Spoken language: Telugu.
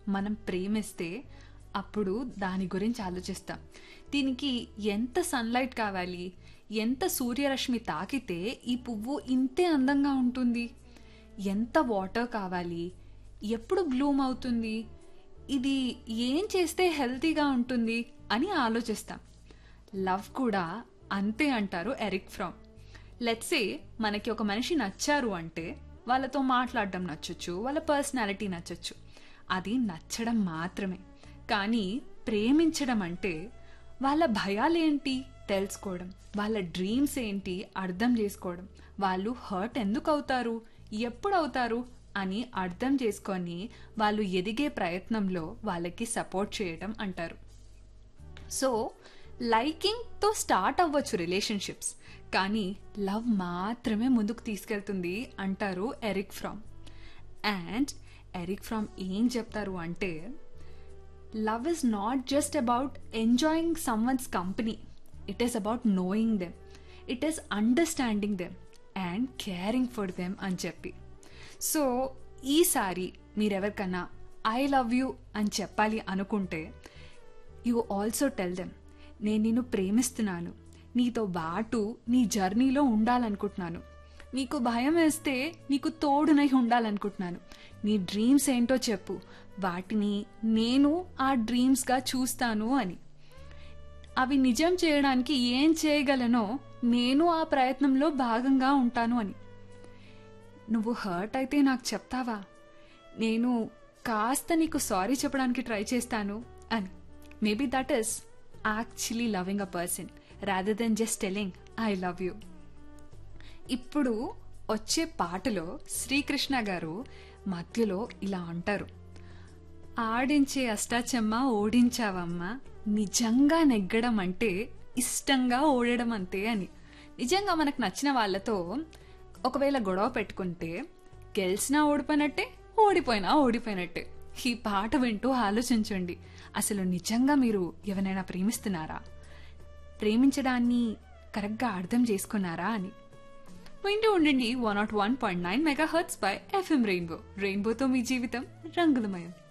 మనం ప్రేమిస్తే అప్పుడు దాని గురించి ఆలోచిస్తాం దీనికి ఎంత సన్లైట్ కావాలి ఎంత సూర్యరశ్మి తాకితే ఈ పువ్వు ఇంతే అందంగా ఉంటుంది ఎంత వాటర్ కావాలి ఎప్పుడు బ్లూమ్ అవుతుంది ఇది ఏం చేస్తే హెల్తీగా ఉంటుంది అని ఆలోచిస్తాం లవ్ కూడా అంతే అంటారు ఎరిక్ ఫ్రామ్ లెట్సే మనకి ఒక మనిషి నచ్చారు అంటే వాళ్ళతో మాట్లాడడం నచ్చొచ్చు వాళ్ళ పర్సనాలిటీ నచ్చొచ్చు అది నచ్చడం మాత్రమే కానీ ప్రేమించడం అంటే వాళ్ళ భయాలేంటి తెలుసుకోవడం వాళ్ళ డ్రీమ్స్ ఏంటి అర్థం చేసుకోవడం వాళ్ళు హర్ట్ ఎందుకు అవుతారు ఎప్పుడు అవుతారు అని అర్థం చేసుకొని వాళ్ళు ఎదిగే ప్రయత్నంలో వాళ్ళకి సపోర్ట్ చేయడం అంటారు సో లైకింగ్తో స్టార్ట్ అవ్వచ్చు రిలేషన్షిప్స్ కానీ లవ్ మాత్రమే ముందుకు తీసుకెళ్తుంది అంటారు Erich Fromm and Erich Fromm ఏం చెప్తారు అంటే love is not just about enjoying someone's company it is about knowing them it is understanding them and caring for them అని చెప్పి సో ఈసారి మీరెవరికన్నా ఐ లవ్ యూ అని చెప్పాలి అనుకుంటే యూ ఆల్సో టెల్ దెమ్ నేను నిన్ను ప్రేమిస్తున్నాను నీతో బాటు నీ జర్నీలో ఉండాలనుకుంటున్నాను నీకు భయం వేస్తే నీకు తోడునై ఉండాలనుకుంటున్నాను నీ డ్రీమ్స్ ఏంటో చెప్పు వాటిని నేను ఆ డ్రీమ్స్గా చూస్తాను అని అవి నిజం చేయడానికి ఏం చేయగలనో నేను ఆ ప్రయత్నంలో భాగంగా ఉంటాను అని నువ్వు హర్ట్ అయితే నాకు చెప్తావా నేను కాస్త నీకు సారీ చెప్పడానికి ట్రై చేస్తాను అని maybe that is actually loving a person rather than just telling I love you ఇప్పుడు వచ్చే పాటలో శ్రీకృష్ణ గారు మధ్యలో ఇలా అంటారు ఆడించే అష్టాచెమ్మ ఓడించావమ్మా నిజంగా నెగ్గడం అంటే ఇష్టంగా ఓడడం అంతే అని నిజంగా మనకు నచ్చిన వాళ్ళతో ఒకవేళ గొడవ పెట్టుకుంటే గెలిచినా ఓడిపోయినట్టే ఓడిపోయినా ఓడిపోయినట్టే ఈ పాట వింటూ ఆలోచించండి అసలు నిజంగా మీరు ఎవరైనా ప్రేమిస్తున్నారా ప్రేమించడాన్ని కరెక్ట్గా అర్థం చేసుకున్నారా అని వింటూ ఉండండి one naught one point nine megahertz by FM rainbow రెయిన్బోతో మీ జీవితం రంగులమయం